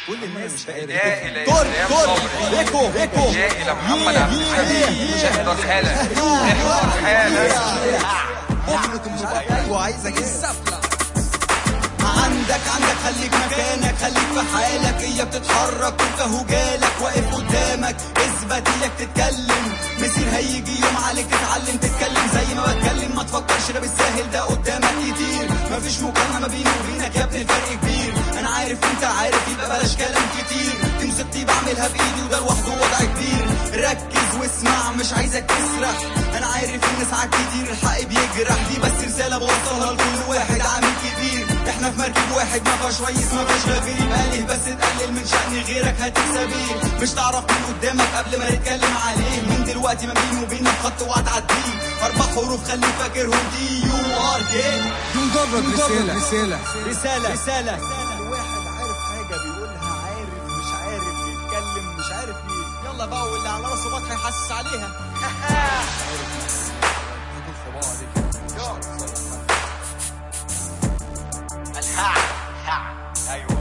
كل الناس بقت يا إلى كل إسلام كل صبري. ايكو ايكو يا إلى محمد عبد الحميد شاهد حالة احضر حالة ايوه عايزك عندك عندك خليك مكانك خليك في حالك هي بتتحرك وانت هو جالك واقف قدامك اثبت اياك تتكلم مسير هيجي يوم عليك تتعلم تتكلم زي ما بتكلم ما تفكرش ده بالساهل ده قدامك كتير مفيش مقارنه ما بيني وبينك يا ابني الفرق كبير انا عارف انت عارف يبقى بلاش كلام كتير دي مصيبتي بعملها بايدي وده لوحده وضع كبير ركز واسمع مش عايزك تسرح انا عارف ان ساعات كتير الحق بيجرح دي بس رساله بوصلها لكل واحد عامل كبير احنا في مركب واحد ما فيهاش ريس ما فيهاش غير يبقى ليه بس تقلل من شأن غيرك هتكسب ايه مش تعرف مين قدامك قبل ما نتكلم عليه من دلوقتي ما بيني وبينك خط وهتعديه اربع حروف خليك فاكرهم دي يو ار جي مجرد رسالة رسالة رسالة رسالة واحد عارف حاجة بيقولها عارف مش عارف بيتكلم مش عارف مين يلا بقى واللي على راسه بطح يحسس عليها ايوه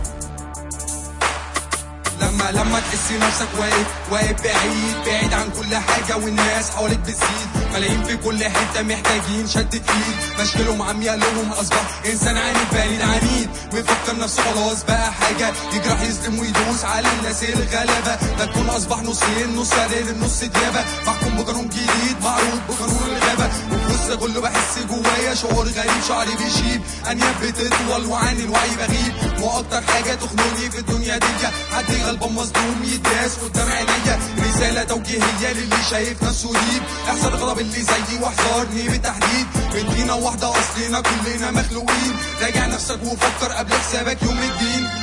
لما لما تحس نفسك واقف واقف بعيد بعيد عن كل حاجة والناس حواليك بتزيد ملايين في كل حتة محتاجين شدة ايد مشكلهم عمياء لهم اصبح انسان عنيد بعيد عنيد مفكر نفسه خلاص بقى حاجة يجرح يظلم ويدوس على الناس الغلبة ده تكون اصبح نصين نص قليل النص ديابة محكوم بقانون جديد معروف بقانون الغابة وفي وسط كله بحس جوايا شعور غريب شعري بيشيب انياب بتطول وعن الوعي بغيب واكتر حاجة تخنقني في الدنيا دي حد غلبان مظلوم يداس قدام عينيا رسالة توجيهية للي شايف نفسه يجيب احذر غضب اللي زيي واحذرني بالتحديد بنتينا واحدة اصلنا كلنا مخلوقين راجع نفسك وفكر قبل حسابك يوم الدين